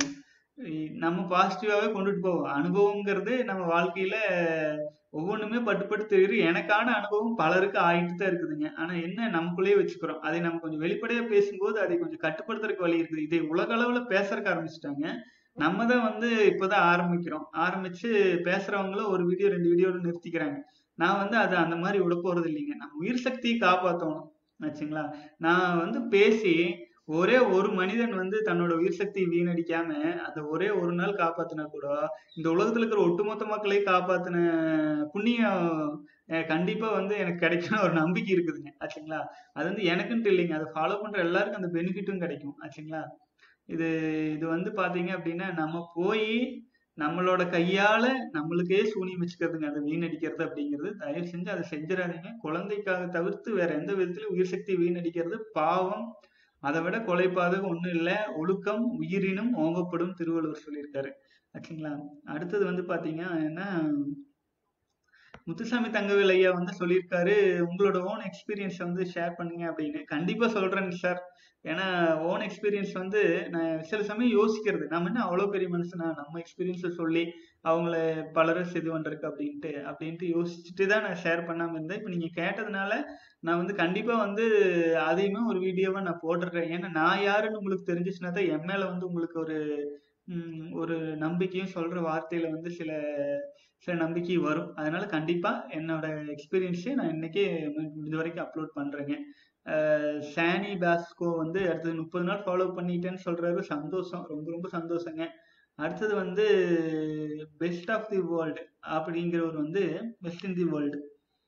நம்ம பாசிட்டிவாவே கொண்டுட்டு போவோம் அனுபவங்கிறது நம்ம வாழ்க்கையில ஒவ்வொன்றுமே பட்டு பட்டு தெரியுது எனக்கான அனுபவம் பலருக்கு ஆயிட்டு தான் இருக்குதுங்க ஆனா என்ன நமக்குள்ளேயே வச்சுக்கிறோம் அதை நம்ம கொஞ்சம் வெளிப்படையா பேசும்போது அதை கொஞ்சம் கட்டுப்படுத்துறதுக்கு வழி இருக்குது இதை உலக அளவுல பேசுறதுக்கு ஆரம்பிச்சிட்டாங்க நம்ம தான் வந்து இப்போதான் ஆரம்பிக்கிறோம் ஆரம்பிச்சு பேசுறவங்கள ஒரு வீடியோ ரெண்டு வீடியோட நிறுத்திக்கிறாங்க நான் வந்து அதை அந்த மாதிரி விட போறது இல்லைங்க நம்ம உயிர் சக்தியை காப்பாற்றணும் ஆச்சுங்களா நான் வந்து பேசி ஒரே ஒரு மனிதன் வந்து தன்னோட உயிர் சக்தியை வீணடிக்காம அந்த ஒரே ஒரு நாள் காப்பாத்தினா கூட இந்த உலகத்துல இருக்கிற ஒட்டுமொத்த மக்களையும் காப்பாத்தின புண்ணியம் அஹ், கண்டிப்பா வந்து எனக்கு கிடைக்கும்னு ஒரு நம்பிக்கை இருக்குதுங்க ஆச்சுங்களா அது வந்து எனக்குன்ட்டு இல்லைங்க அதை ஃபாலோ பண்ற எல்லாருக்கும் அந்த பெனிஃபிட்டும் கிடைக்கும் ஆச்சுங்களா இது இது வந்து பாத்தீங்க அப்படின்னா நம்ம போய் நம்மளோட கையால நம்மளுக்கே சூனியம் வச்சுக்கிறதுங்க அதை வீணடிக்கிறது அப்படிங்கிறது தயவு செஞ்சு அதை செஞ்சிடாதீங்க குழந்தைக்காக தவிர்த்து வேற எந்த விதத்திலும் உயிர் சக்தி வீணடிக்கிறது பாவம் அதை விட கொலைப்பாதகம் ஒண்ணும் இல்ல ஒழுக்கம் உயிரினும் ஓங்கப்படும் திருவள்ளுவர் சொல்லியிருக்காரு ஆச்சுங்களா அடுத்தது வந்து பாத்தீங்கன்னா முத்துசாமி தங்கவேல் ஐயா வந்து சொல்லியிருக்காரு உங்களோட ஓன் எக்ஸ்பீரியன்ஸ் வந்து ஷேர் பண்ணுங்க அப்படின்னு கண்டிப்பா சொல்றேங்க சார் ஏன்னா ஓன் எக்ஸ்பீரியன்ஸ் வந்து நான் சில சமயம் யோசிக்கிறது நம்ம என்ன அவ்வளோ பெரிய மனுஷனா நம்ம எக்ஸ்பீரியன்ஸை சொல்லி அவங்கள பலரை இது பண்றதுக்கு அப்படின்ட்டு அப்படின்ட்டு யோசிச்சுட்டு தான் நான் ஷேர் பண்ணாம இருந்தேன் இப்போ நீங்க கேட்டதுனால நான் வந்து கண்டிப்பா வந்து அதையுமே ஒரு வீடியோவா நான் போட்டுடுறேன் ஏன்னா நான் யாருன்னு உங்களுக்கு தெரிஞ்சிச்சுன்னா தான் என் மேல வந்து உங்களுக்கு ஒரு ம், ஒரு நம்பிக்கையும் சொல்ற வார்த்தையில வந்து சில சில நம்பிக்கை வரும் அதனால கண்டிப்பா என்னோட எக்ஸ்பீரியன்ஸே நான் இன்னைக்கே முடிஞ்ச வரைக்கும் அப்லோட் பண்றேங்க அஹ் சானி பாஸ்கோ வந்து அடுத்தது முப்பது நாள் ஃபாலோ பண்ணிட்டேன்னு சொல்றாரு சந்தோஷம் ரொம்ப ரொம்ப சந்தோஷங்க அடுத்தது வந்து பெஸ்ட் ஆஃப் தி வேர்ல்டு அப்படிங்கிறவர் வந்து பெஸ்ட் இன் தி வேர்ல்டு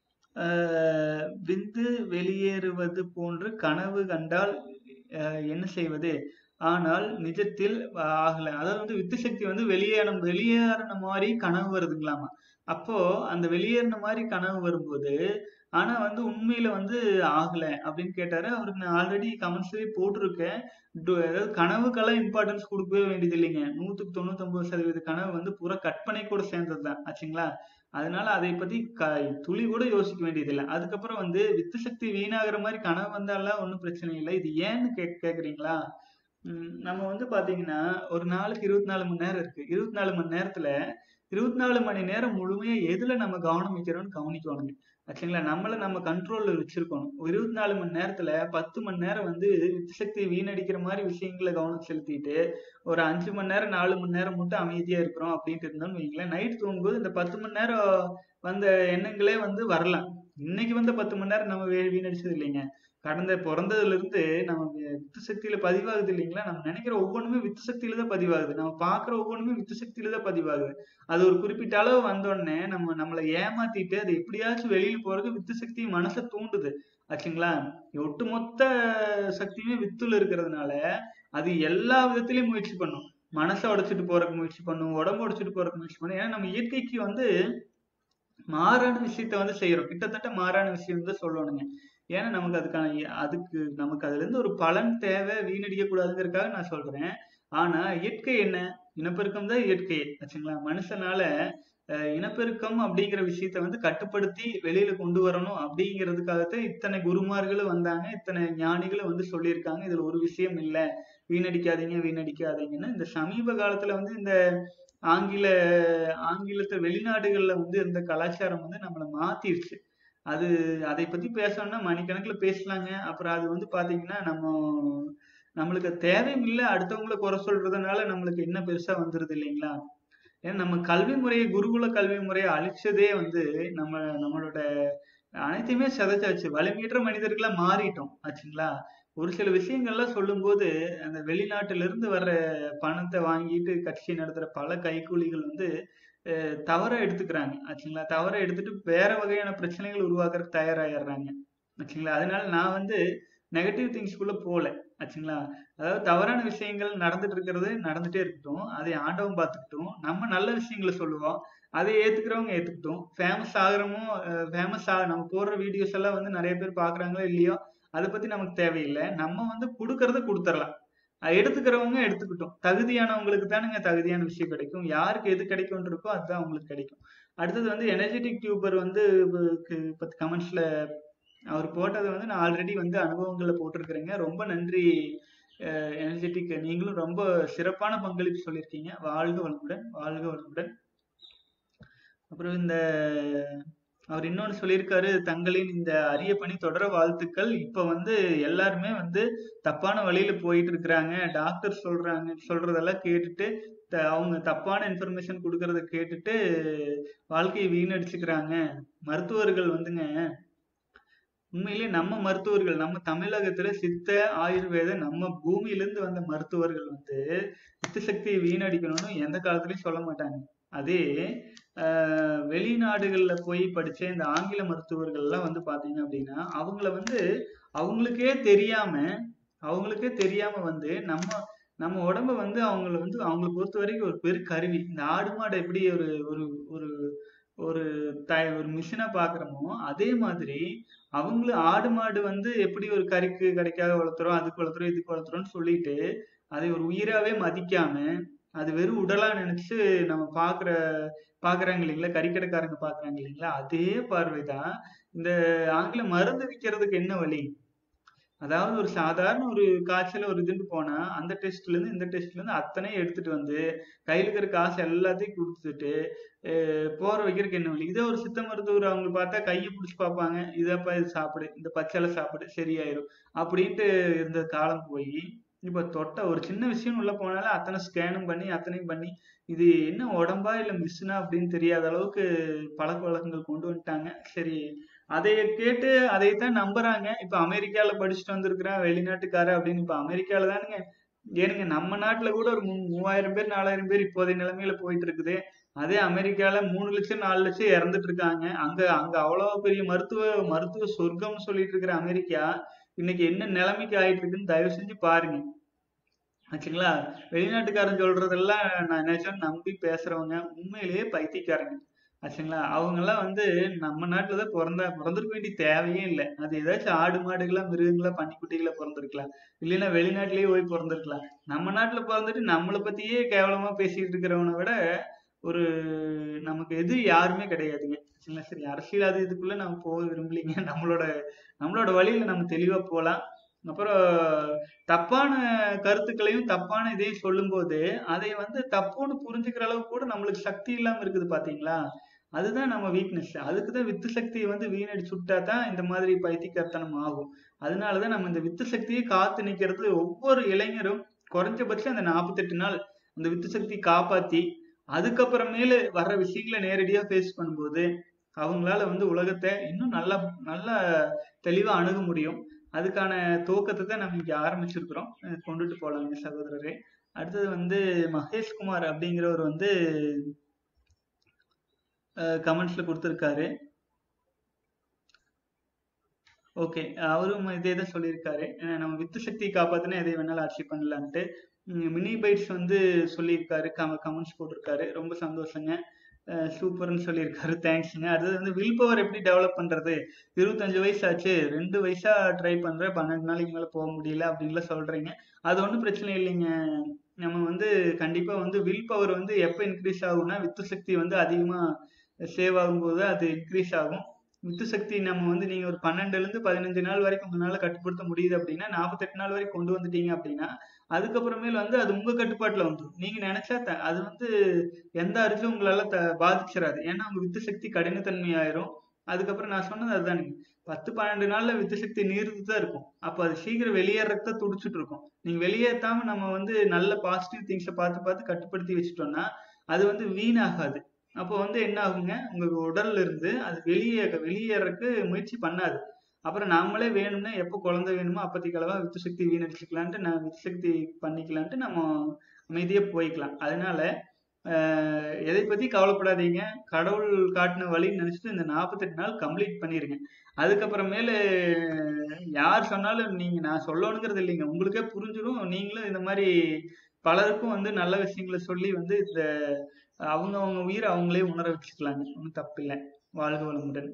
விந்து வெளியேறுவது போன்று கனவு கண்டால் அஹ், என்ன செய்வது ஆனால் நிஜத்தில் ஆகல அதாவது வந்து வித்து சக்தி வந்து வெளியேற வெளியேறின மாதிரி கனவு வருதுங்களாமா அப்போ அந்த வெளியேறின மாதிரி கனவு வரும்போது ஆனா வந்து உண்மையில வந்து ஆகல அப்படின்னு கேட்டாரு அவருக்கு நான் ஆல்ரெடி கமெண்ட்ஸ்லயே போட்டிருக்கேன் டு- அதாவது கனவுக்கெல்லாம் இம்பார்ட்டன்ஸ் கொடுக்கவே வேண்டியது இல்லைங்க நூத்துக்கு தொண்ணூத்தொன்பது சதவீத கனவு வந்து பூரா கற்பனை கூட சேர்ந்தது தான் ஆச்சுங்களா அதனால அதை பத்தி க துளி கூட யோசிக்க வேண்டியது இல்லை அதுக்கப்புறம் வந்து வித்து சக்தி வீணாகிற மாதிரி கனவு வந்தாலாம் ஒன்றும் பிரச்சனை இல்லை இது ஏன்னு கே கேக்குறீங்களா உம் நம்ம வந்து பாத்தீங்கன்னா ஒரு நாளுக்கு இருபத்தி நாலு மணி நேரம் இருக்கு இருபத்தி நாலு மணி நேரத்துல இருபத்தி நாலு மணி நேரம் முழுமையா எதுல நம்ம கவனம் வைக்கிறோம்னு கவனிக்கணுங்க ஆச்சுங்களா நம்மள நம்ம கண்ட்ரோல்ல வச்சிருக்கணும் ஒரு இருபத்தி நாலு மணி நேரத்துல பத்து மணி நேரம் வந்து வித்து சக்தி வீணடிக்கிற மாதிரி விஷயங்களை கவனம் செலுத்திட்டு ஒரு அஞ்சு மணி நேரம் நாலு மணி நேரம் மட்டும் அமைதியா இருக்கிறோம் அப்படின்ட்டு இருந்தோம்னு வைங்களேன் நைட் தூங்கும்போது இந்த பத்து மணி நேரம் வந்த எண்ணங்களே வந்து வரலாம் இன்னைக்கு வந்த பத்து மணி நேரம் நம்ம வீ- வீணடிச்சது இல்லைங்க கடந்த பிறந்ததுல இருந்து நம்ம வி- வித்து சக்தியில பதிவாகுது இல்லைங்களா நம்ம நினைக்கிற ஒவ்வொன்றுமே வித்து சக்தியில தான் பதிவாகுது நம்ம பாக்குற ஒவ்வொன்றுமே வித்து சக்தியில தான் பதிவாகுது அது ஒரு குறிப்பிட்ட அளவு வந்த உடனே நம்ம நம்மளை ஏமாத்திட்டு அது எப்படியாச்சும் வெளியில போறது வித்து சக்தி மனசை தூண்டுது ஆச்சுங்களா ஒட்டுமொத்த சக்தியுமே வித்துல இருக்கிறதுனால அது எல்லா விதத்திலயும் முயற்சி பண்ணும் மனசை உடைச்சிட்டு போறதுக்கு முயற்சி பண்ணும் உடம்பு உடைச்சிட்டு போறதுக்கு முயற்சி பண்ணும் ஏன்னா நம்ம இயற்கைக்கு வந்து மாறான விஷயத்த வந்து செய்யறோம் கிட்டத்தட்ட மாறான விஷயம் தான் சொல்லணுங்க ஏன்னா நமக்கு அதுக்கான இ- அதுக்கு நமக்கு அதுல இருந்து ஒரு பலன் தேவை வீணடிக்க கூடாதுங்கிறதுக்காக நான் சொல்றேன் ஆனா இயற்கை என்ன இனப்பெருக்கம் தான் இயற்கை ஆச்சுங்களா மனுஷனால அஹ், இனப்பெருக்கம் அப்படிங்கிற விஷயத்த வந்து கட்டுப்படுத்தி வெளியில கொண்டு வரணும் அப்படிங்கிறதுக்காகத்தான் இத்தனை குருமார்களும் வந்தாங்க இத்தனை ஞானிகளும் வந்து சொல்லியிருக்காங்க இதுல ஒரு விஷயம் இல்ல வீணடிக்காதீங்க வீணடிக்காதீங்கன்னு இந்த சமீப காலத்துல வந்து இந்த ஆங்கில ஆங்கிலத்தை வெளிநாடுகள்ல வந்து இந்த கலாச்சாரம் வந்து நம்மளை மாத்திருச்சு அது அதை பத்தி பேசணும்னா மணிக்கணக்குல பேசலாங்க அப்புறம் அது வந்து பாத்தீங்கன்னா நம்ம நம்மளுக்கு அது தேவையும் இல்லை அடுத்தவங்கள குறை சொல்றதுனால நம்மளுக்கு என்ன பெருசா வந்துருது இல்லைங்களா ஏன்னா நம்ம கல்வி முறையை குருகுல கல்வி முறையை அழிச்சதே வந்து நம்ம நம்மளோட அனைத்தையுமே சிதைச்சாச்சு வலிமையற்ற மனிதர்களா மாறிட்டோம் ஆச்சுங்களா ஒரு சில விஷயங்கள்லாம் சொல்லும்போது அந்த வெளிநாட்டுல இருந்து வர்ற பணத்தை வாங்கிட்டு கட்சி நடத்துற பல கைக்கூலிகள் வந்து அஹ், தவறா எடுத்துக்கிறாங்க ஆச்சுங்களா தவறா எடுத்துட்டு வேற வகையான பிரச்சனைகள் உருவாக்குறதுக்கு தயாராகிடுறாங்க ஆச்சுங்களா அதனால நான் வந்து நெகட்டிவ் திங்ஸ்குள்ள போல ஆச்சுங்களா அதாவது தவறான விஷயங்கள் நடந்துட்டு இருக்கிறது நடந்துட்டே இருக்கட்டும் அதை ஆண்டவன் பார்த்துக்கிட்டும் நம்ம நல்ல விஷயங்களை சொல்லுவோம் அதை ஏத்துக்கிறவங்க ஏத்துக்கிட்டும் ஃபேமஸ் ஆகுறமோ ஃபேமஸ் ஆக நம்ம போடுற வீடியோஸ் எல்லாம் வந்து நிறைய பேர் பாக்குறாங்களோ இல்லையோ அதை பத்தி நமக்கு தேவையில்லை நம்ம வந்து கொடுக்கறத கொடுத்துடலாம் அஹ் எடுத்துக்கிறவங்க எடுத்துக்கிட்டோம் தகுதியானவங்களுக்கு தானுங்க தகுதியான விஷயம் கிடைக்கும் யாருக்கு எது கிடைக்கும்னு இருக்கோ அதுதான் அவங்களுக்கு கிடைக்கும் அடுத்தது வந்து எனர்ஜெட்டிக் டியூபர் வந்து பத்து கமெண்ட்ஸ்ல அவர் போட்டதை வந்து நான் ஆல்ரெடி வந்து அனுபவங்களை போட்டிருக்கிறேங்க ரொம்ப நன்றி எனர்ஜெட்டிக் நீங்களும் ரொம்ப சிறப்பான பங்களிப்பு சொல்லியிருக்கீங்க வாழ்க வளமுடன் வாழ்க வளமுடன் அப்புறம் இந்த அவர் இன்னொன்னு சொல்லியிருக்காரு தங்களின் இந்த அரிய பணி தொடர வாழ்த்துக்கள் இப்ப வந்து எல்லாருமே வந்து தப்பான வழியில போயிட்டு இருக்கிறாங்க டாக்டர் சொல்றாங்க சொல்றதெல்லாம் கேட்டுட்டு த- அவங்க தப்பான இன்ஃபர்மேஷன் கொடுக்கறத கேட்டுட்டு வாழ்க்கையை வீணடிச்சுக்கிறாங்க மருத்துவர்கள் வந்துங்க உண்மையிலேயே நம்ம மருத்துவர்கள் நம்ம தமிழகத்துல சித்த ஆயுர்வேத நம்ம பூமியில இருந்து வந்த மருத்துவர்கள் வந்து சித்த சக்தியை வீணடிக்கணும்னு எந்த காலத்துலயும் சொல்ல மாட்டாங்க அதே ஆஹ் வெளிநாடுகள்ல போய் படிச்ச இந்த ஆங்கில மருத்துவர்கள் எல்லாம் வந்து பாத்தீங்க அப்படின்னா அவங்கள வந்து அவங்களுக்கே தெரியாம அவங்களுக்கே தெரியாம வந்து நம்ம நம்ம உடம்ப வந்து அவங்கள வந்து அவங்களை பொறுத்த வரைக்கும் ஒரு பெரு கருவி இந்த ஆடு மாடை எப்படி ஒரு ஒரு ஒரு ஒரு த ஒரு மிஷினா பாக்குறோமோ அதே மாதிரி அவங்களும் ஆடு மாடு வந்து எப்படி ஒரு கறிக்கு கறிக்காக வளர்த்துறோம் அதுக்கு வளர்த்துறோம் இதுக்கு வளர்த்துறோம்னு சொல்லிட்டு அதை ஒரு உயிராவே மதிக்காம அது வெறும் உடலா நினைச்சு நம்ம பாக்குற பாக்குறாங்க இல்லைங்களா கறிக்கடைக்காரங்க பாக்குறாங்க இல்லைங்களா அதே பார்வைதான் இந்த ஆங்கில மருந்து விற்கிறதுக்கு என்ன வழி அதாவது ஒரு சாதாரண ஒரு காய்ச்சல் ஒரு இதுன்னு போனா அந்த டெஸ்ட்ல இருந்து இந்த டெஸ்ட்ல இருந்து அத்தனையும் எடுத்துட்டு வந்து கையில இருக்கிற காசு எல்லாத்தையும் கொடுத்துட்டு அஹ் போற வைக்கிறதுக்கு என்ன வழி இதே ஒரு சித்த மருத்துவர் அவங்க பார்த்தா கையை பிடிச்சி பார்ப்பாங்க இதப்பா இது சாப்பிடு இந்த பச்சளை சாப்பிடு சரியாயிரும் அப்படின்ட்டு இருந்த காலம் போய் இப்ப தொட்ட ஒரு சின்ன விஷயம் உள்ள போனாலே அத்தனை ஸ்கேனும் பண்ணி அத்தனையும் பண்ணி இது என்ன உடம்பா இல்ல மிஷினா அப்படின்னு தெரியாத அளவுக்கு பழக்க வழக்கங்கள் கொண்டு வந்துட்டாங்க சரி அதை கேட்டு அதைத்தான் நம்புறாங்க இப்ப அமெரிக்கால படிச்சுட்டு வந்திருக்கிறான் வெளிநாட்டுக்காரர் அப்படின்னு இப்ப அமெரிக்கால தானுங்க ஏனுங்க நம்ம நாட்டுல கூட ஒரு மூ- மூவாயிரம் பேர் நாலாயிரம் பேர் இப்போதைய நிலைமையில போயிட்டு இருக்குது அதே அமெரிக்கால மூணு லட்சம் நாலு லட்சம் இறந்துட்டு இருக்காங்க அங்க அங்க அவ்வளவு பெரிய மருத்துவ மருத்துவ சொர்க்கம்னு சொல்லிட்டு இருக்கிற அமெரிக்கா இன்னைக்கு என்ன நிலைமைக்கு ஆயிட்டு இருக்குன்னு தயவு செஞ்சு பாருங்க ஆச்சுங்களா வெளிநாட்டுக்காரன் சொல்றதெல்லாம் நான் நினைச்சோம் நம்பி பேசுறவங்க உண்மையிலேயே பைத்தியக்காரங்க ஆச்சுங்களா அவங்க எல்லாம் வந்து நம்ம நாட்டுல தான் பிறந்தா பிறந்திருக்க வேண்டிய தேவையே இல்லை அது ஏதாச்சும் ஆடு மாடுகளா மிருகங்களா பன்னிக்குட்டிகளா பிறந்திருக்கலாம் இல்லைன்னா வெளிநாட்டிலேயே போய் பிறந்திருக்கலாம் நம்ம நாட்டுல பிறந்துட்டு நம்மளை பத்தியே கேவலமா பேசிட்டு இருக்கிறவனை விட ஒரு நமக்கு எது யாருமே கிடையாதுங்க சரிங்களா சரி அரசியல் அது இதுக்குள்ள நம்ம போக விரும்பலைங்க நம்மளோட நம்மளோட வழியில நம்ம தெளிவா போலாம் அப்புறம் தப்பான கருத்துக்களையும் தப்பான இதையும் சொல்லும்போது அதை வந்து தப்புன்னு புரிஞ்சுக்கிற அளவுக்கு கூட நம்மளுக்கு சக்தி இல்லாம இருக்குது பாத்தீங்களா அதுதான் நம்ம வீக்னஸ் அதுக்கு தான் வித்து சக்தியை வந்து வீணடிச்சு விட்டா தான் இந்த மாதிரி பைத்தியக்காரத்தனம் ஆகும் அதனாலதான் நம்ம இந்த வித்து சக்தியை காத்து நிக்கிறது ஒவ்வொரு இளைஞரும் குறைஞ்சபட்சம் அந்த நாற்பத்தெட்டு நாள் அந்த வித்து சக்தி காப்பாத்தி அதுக்கப்புறமேலு வர்ற விஷயங்களை நேரடியா ஃபேஸ் பண்ணும்போது அவங்களால வந்து உலகத்தை இன்னும் நல்லா நல்லா தெளிவா அணுக முடியும் அதுக்கான துவக்கத்தை தான் நம்ம இங்க ஆரம்பிச்சிருக்கிறோம் அஹ் கொண்டுட்டு போலாங்க சகோதரரே அடுத்தது வந்து மகேஷ்குமார் அப்படிங்கிறவர் வந்து கமெண்ட்ஸ்ல கொடுத்துருக்காரு ஓகே அவரும் இதே தான் சொல்லியிருக்காரு அஹ் நம்ம வித்து சக்தியை காப்பாத்தினா எதை வேணாலும் அச்சீவ் பண்ணலான்ட்டு மினி பைட்ஸ் வந்து சொல்லியிருக்காரு கமெண்ட்ஸ் போட்டிருக்காரு ரொம்ப சந்தோஷங்க சூப்பர்னு சொல்லியிருக்காரு தேங்க்ஸுங்க அடுத்தது வந்து வில் பவர் எப்படி டெவலப் பண்றது இருபத்தஞ்சு வயசு ஆச்சு ரெண்டு வயசா ட்ரை பண்றேன் பன்னெண்டு நாளைக்கு மேல போக முடியல அப்படின்லாம் சொல்றீங்க அது ஒன்றும் பிரச்சனை இல்லைங்க நம்ம வந்து கண்டிப்பா வந்து வில் பவர் வந்து எப்போ இன்க்ரீஸ் ஆகும்னா வித்து சக்தி வந்து அதிகமா சேவ் ஆகும்போது அது இன்க்ரீஸ் ஆகும் வித்து சக்தி நம்ம வந்து நீங்க ஒரு பன்னெண்டுல இருந்து பதினஞ்சு நாள் வரைக்கும் உங்களால கட்டுப்படுத்த முடியுது அப்படின்னா நாற்பத்தெட்டு நாள் வரைக்கும் கொண்டு வந்துட்டீங்க அப்படின்னா அதுக்கப்புறமேல் வந்து அது உங்க கட்டுப்பாட்டுல வந்துடும் நீங்க நினைச்சா த- அது வந்து எந்த அரிசியும் உங்களால த பாதிச்சிடாது ஏன்னா உங்க வித்து சக்தி கடினத்தன்மை ஆயிரும் அதுக்கப்புறம் நான் சொன்னது அதுதானுங்க பத்து பன்னெண்டு நாள்ல வித்து சக்தி நீர்த்து தான் இருக்கும் அப்ப அது சீக்கிரம் வெளியேறத துடிச்சிட்டு இருக்கும் நீங்க வெளியேற்றாம நம்ம வந்து நல்ல பாசிட்டிவ் திங்ஸை பார்த்து பார்த்து கட்டுப்படுத்தி வச்சுட்டோம்னா அது வந்து வீணாகாது அப்போ வந்து என்ன ஆகுங்க உங்க உடல்ல இருந்து அது வெளியே வெளியேறக்கு முயற்சி பண்ணாது அப்புறம் நாமளே வேணும்னா எப்போ குழந்தை வேணுமோ அப்போதைக்கு அளவா வித்து சக்தி வீணடிச்சுக்கலான்ட்டு நான் வித்து சக்தி பண்ணிக்கலான்ட்டு நம்ம அமைதியா போய்க்கலாம் அதனால ஆஹ் எதை பத்தி கவலைப்படாதீங்க கடவுள் காட்டின வழின்னு நினைச்சிட்டு இந்த நாற்பத்தெட்டு நாள் கம்ப்ளீட் பண்ணிருங்க அதுக்கப்புறமேலு யார் சொன்னாலும் நீங்க நான் சொல்லணுங்கிறது இல்லைங்க உங்களுக்கே புரிஞ்சிடும் நீங்களும் இந்த மாதிரி பலருக்கும் வந்து நல்ல விஷயங்களை சொல்லி வந்து இந்த அவங்க அவங்க உயிரை அவங்களே உணர வச்சுக்கலாங்க ஒன்றும் தப்பு இல்லை வாழ்க வளமுடன்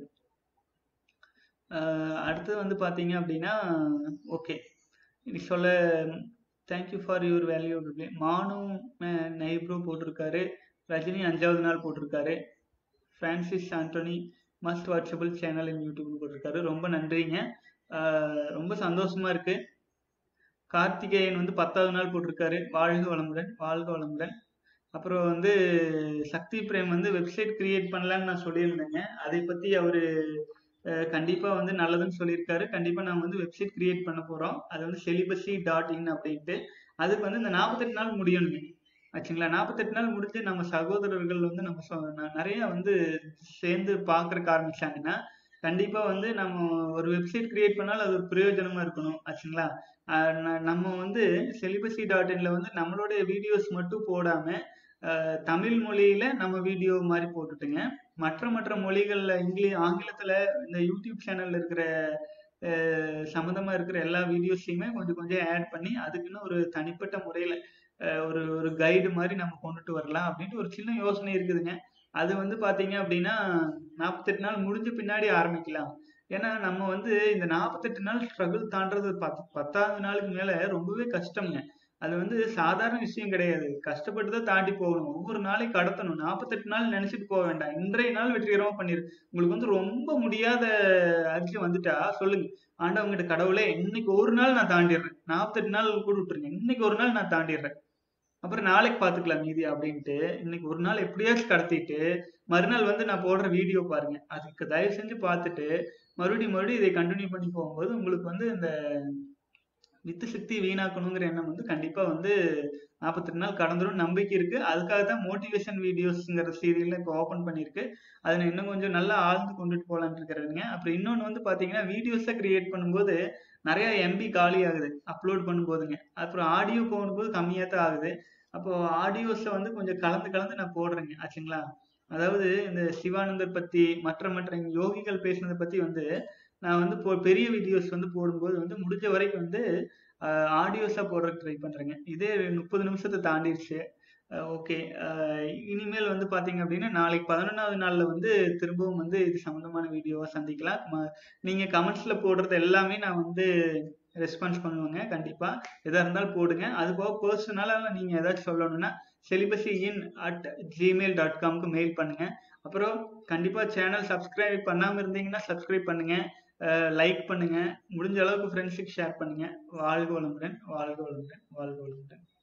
ஆஹ் அடுத்தது வந்து பாத்தீங்க அப்படின்னா ஓகே இன்னைக்கு சொல்ல தேங்க்யூ ஃபார் யுவர் வேல்யூ மானு நெய்ப்ரோ போட்டிருக்காரு ரஜினி அஞ்சாவது நாள் போட்டிருக்காரு Francis Antony must watchable channel in YouTube போட்டிருக்காரு ரொம்ப நன்றிங்க ஆஹ் ரொம்ப சந்தோஷமா இருக்கு கார்த்திகேயன் வந்து பத்தாவது நாள் போட்டிருக்காரு வாழ்க வளமுடன் வாழ்க வளமுடன் அப்புறம் வந்து சக்தி பிரேம் வந்து வெப்சைட் கிரியேட் பண்ணலான்னு நான் சொல்லியிருந்தேங்க அதை பத்தி அவரு அஹ், கண்டிப்பா வந்து நல்லதுன்னு சொல்லியிருக்காரு கண்டிப்பா நான் வந்து வெப்சைட் கிரியேட் பண்ண போறோம் அது வந்து செலிபஸி டாட் இன் அப்படின்ட்டு அதுக்கு வந்து இந்த நாற்பத்தெட்டு நாள் முடியணுங்க ஆச்சுங்களா நாற்பத்தெட்டு நாள் முடிஞ்சு நம்ம சகோதரர்கள் வந்து நம்ம சொ- ந- நிறைய வந்து சேர்ந்து பார்க்கறக்கு ஆரம்பிச்சாங்கன்னா கண்டிப்பா வந்து நம்ம ஒரு வெப்சைட் கிரியேட் பண்ணாலும் அது ஒரு பிரயோஜனமா இருக்கணும் ஆச்சுங்களா ஆஹ் ந- நம்ம வந்து செலிபஸி டாட் இன்ல வந்து நம்மளுடைய வீடியோஸ் மட்டும் போடாம ஆஹ் தமிழ் மொழியில நம்ம வீடியோ மாதிரி போட்டுட்டுங்க மற்ற மற்ற மொழிகள்ல இங்கிலீஷ் ஆங்கிலத்துல இந்த யூடியூப் சேனல்ல இருக்கிற ஆஹ் சம்மந்தமா இருக்கிற எல்லா வீடியோஸையுமே கொஞ்சம் கொஞ்சம் ஆட் பண்ணி அதுக்குன்னு ஒரு தனிப்பட்ட முறையில ஆஹ் ஒரு ஒரு கைடு மாதிரி நம்ம கொண்டுட்டு வரலாம் அப்படின்ட்டு ஒரு சின்ன யோசனை இருக்குதுங்க அது வந்து பாத்தீங்க அப்படின்னா நாற்பத்தெட்டு நாள் முடிஞ்ச பின்னாடி ஆரம்பிக்கலாம் ஏன்னா நம்ம வந்து இந்த நாற்பத்தெட்டு நாள் ஸ்ட்ரகிள் தாண்டறது பத்து பத்தாவது நாளுக்கு மேல ரொம்பவே கஷ்டம்ங்க அது வந்து சாதாரண விஷயம் கிடையாது கஷ்டப்பட்டு தான் தாண்டி போகணும் ஒவ்வொரு நாளையும் கடத்தணும் நாற்பத்தெட்டு நாள் நினைச்சிட்டு போக வேண்டாம் இன்றைய நாள் வெற்றிகரமா பண்ணிரு உங்களுக்கு வந்து ரொம்ப முடியாத அரிசி வந்துட்டா சொல்லுங்க ஆண்டவங்கிட்ட கடவுளே இன்னைக்கு ஒரு நாள் நான் தாண்டிடுறேன் நாற்பத்தெட்டு நாள் கூட விட்டுருங்க இன்னைக்கு ஒரு நாள் நான் தாண்டிடுறேன் அப்புறம் நாளைக்கு பாத்துக்கலாம் மீதி அப்படின்ட்டு இன்னைக்கு ஒரு நாள் எப்படியாச்சும் கடத்திட்டு மறுநாள் வந்து நான் போடுற வீடியோ பாருங்க அதுக்கு தயவு செஞ்சு பார்த்துட்டு மறுபடியும் மறுபடியும் இதை கண்டினியூ பண்ணி போகும்போது உங்களுக்கு வந்து இந்த வித்து சக்தி வீணாக்கணுங்கிற எண்ணம் வந்து கண்டிப்பா வந்து நாற்பத்தெட்டு நாள் கடந்துரும் நம்பிக்கை இருக்கு அதுக்காக தான் மோட்டிவேஷன் வீடியோஸ்ங்கிற சீரியல்ல இப்போ ஓப்பன் பண்ணியிருக்கு அதை நான் இன்னும் கொஞ்சம் நல்லா ஆழ்ந்து கொண்டுட்டு போலான்னு இருக்கிறேங்க அப்புறம் இன்னொன்று வந்து பாத்தீங்கன்னா வீடியோஸை கிரியேட் பண்ணும்போது நிறைய எம்பி காலி ஆகுது அப்லோட் பண்ணும்போதுங்க அப்புறம் ஆடியோ போகும்போது கம்மியாக தான் ஆகுது அப்போ ஆடியோஸை வந்து கொஞ்சம் கலந்து கலந்து நான் போடுறேங்க ஆச்சுங்களா அதாவது இந்த சிவானந்தர் பத்தி மற்ற மற்ற யோகிகள் பேசுனதை பத்தி வந்து நான் வந்து இப்போ பெரிய வீடியோஸ் வந்து போடும்போது வந்து முடிஞ்ச வரைக்கும் வந்து ஆடியோஸா போடுறதுக்கு ட்ரை பண்றேங்க இதே முப்பது நிமிஷத்தை தாண்டிடுச்சு ஓகே இனிமேல் வந்து பாத்தீங்க அப்படின்னா நாளைக்கு பதினொன்றாவது நாள்ல வந்து திரும்பவும் வந்து இது சம்பந்தமான வீடியோவா சந்திக்கலாம் ம- நீங்க கமெண்ட்ஸ்ல போடுறது எல்லாமே நான் வந்து ரெஸ்பான்ஸ் பண்ணுவேங்க கண்டிப்பா எதா இருந்தாலும் போடுங்க அது போக பர்சனலாக நீங்க ஏதாச்சும் சொல்லணும்னா celibacy in at Gmail dot காம்க்கு மெயில் பண்ணுங்க அப்புறம் கண்டிப்பா சேனல் சப்ஸ்கிரைப் பண்ணாம இருந்தீங்கன்னா சப்ஸ்கிரைப் பண்ணுங்க லைக் பண்ணுங்க முடிஞ்ச அளவுக்கு ஃப்ரெண்ட்ஸுக்கு ஷேர் பண்ணுங்க வாழ்க வளமுடன் வாழ்க வளமுடன் வாழ்க வளமுடன்